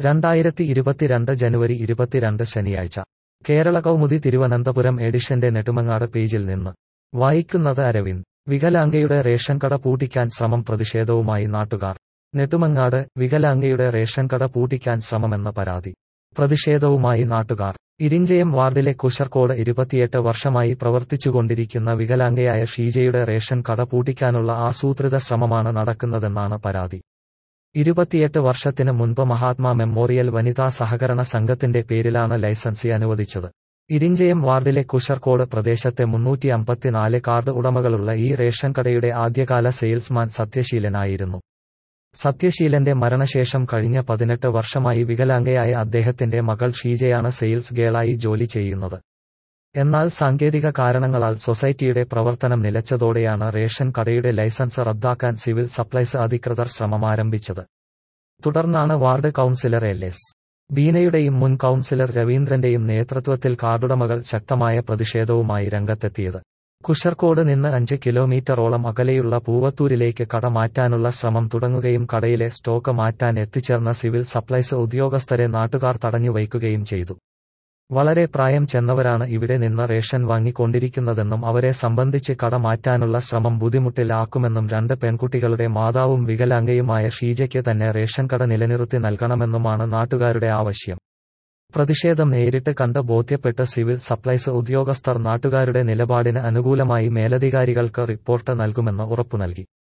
രണ്ടായിരത്തി ഇരുപത്തിരണ്ട് ജനുവരി ഇരുപത്തിരണ്ട് ശനിയാഴ്ച കേരള കൗമുദി തിരുവനന്തപുരം എഡിഷന്റെ നെടുമങ്ങാട് പേജിൽ നിന്ന് വായിക്കുന്നത് അരവിന്ദ് വികലാംഗയുടെ റേഷൻ കട പൂട്ടിക്കാൻ ശ്രമം പ്രതിഷേധവുമായി നാട്ടുകാർ നെടുമങ്ങാട് വികലാംഗയുടെ റേഷൻ കട പൂട്ടിക്കാൻ ശ്രമമെന്ന പരാതി പ്രതിഷേധവുമായി നാട്ടുകാർ ഇരിഞ്ചയം വാർഡിലെ കുശർക്കോട് ഇരുപത്തിയെട്ട് വർഷമായി പ്രവർത്തിച്ചുകൊണ്ടിരിക്കുന്ന വികലാംഗയായ ഷീജയുടെ റേഷൻ കട പൂട്ടിക്കാനുള്ള ആസൂത്രിത ശ്രമമാണ് നടക്കുന്നതെന്നാണ് പരാതി ഇരുപത്തിയെട്ട് വർഷത്തിന് മുൻപ് മഹാത്മാ മെമ്മോറിയൽ വനിതാ സഹകരണ സംഘത്തിന്റെ പേരിലാണ് ലൈസൻസി അനുവദിച്ചത് ഇരിഞ്ചയം വാർഡിലെ കുശർക്കോട് പ്രദേശത്തെ മുന്നൂറ്റി അമ്പത്തിനാല് കാർഡ് ഉടമകളുള്ള ഈ റേഷൻ കടയുടെ ആദ്യകാല സെയിൽസ്മാൻ സത്യശീലനായിരുന്നു സത്യശീലന്റെ മരണശേഷം കഴിഞ്ഞ പതിനെട്ട് വർഷമായി വികലാംഗയായ അദ്ദേഹത്തിന്റെ മകൾ ഷീജയാണ് സെയിൽസ് ഗേളായി ജോലി ചെയ്യുന്നത് എന്നാൽ സാങ്കേതിക കാരണങ്ങളാൽ സൊസൈറ്റിയുടെ പ്രവർത്തനം നിലച്ചതോടെയാണ് റേഷൻ കടയുടെ ലൈസൻസ് റദ്ദാക്കാൻ സിവിൽ സപ്ലൈസ് അധികൃതർ ശ്രമമാരംഭിച്ചത് തുടർന്നാണ് വാർഡ് കൌൺസിലർ എൽ എസ് ബീനയുടെയും മുൻ കൌൺസിലർ രവീന്ദ്രന്റെയും നേതൃത്വത്തിൽ കാർഡുടമകൾ ശക്തമായ പ്രതിഷേധവുമായി രംഗത്തെത്തിയത് കുശർക്കോട് നിന്ന് അഞ്ച് കിലോമീറ്ററോളം അകലെയുള്ള പൂവത്തൂരിലേക്ക് കട മാറ്റാനുള്ള ശ്രമം തുടങ്ങുകയും കടയിലെ സ്റ്റോക്ക് മാറ്റാൻ എത്തിച്ചേർന്ന സിവിൽ സപ്ലൈസ് ഉദ്യോഗസ്ഥരെ നാട്ടുകാർ തടഞ്ഞു വയ്ക്കുകയും ചെയ്തു വളരെ പ്രായം ചെന്നവരാണ് ഇവിടെ നിന്ന് റേഷൻ വാങ്ങിക്കൊണ്ടിരിക്കുന്നതെന്നും അവരെ സംബന്ധിച്ച് കട മാറ്റാനുള്ള ശ്രമം ബുദ്ധിമുട്ടിലാക്കുമെന്നും രണ്ട് പെൺകുട്ടികളുടെ മാതാവും വികലാംഗയുമായ ഷീജയ്ക്ക് തന്നെ റേഷൻ കട നിലനിർത്തി നൽകണമെന്നുമാണ് നാട്ടുകാരുടെ ആവശ്യം പ്രതിഷേധം നേരിട്ട് കണ്ട് ബോധ്യപ്പെട്ട് സിവിൽ സപ്ലൈസ് ഉദ്യോഗസ്ഥർ നാട്ടുകാരുടെ നിലപാടിന് അനുകൂലമായി മേലധികാരികൾക്ക് റിപ്പോർട്ട് നൽകുമെന്ന് ഉറപ്പു നൽകി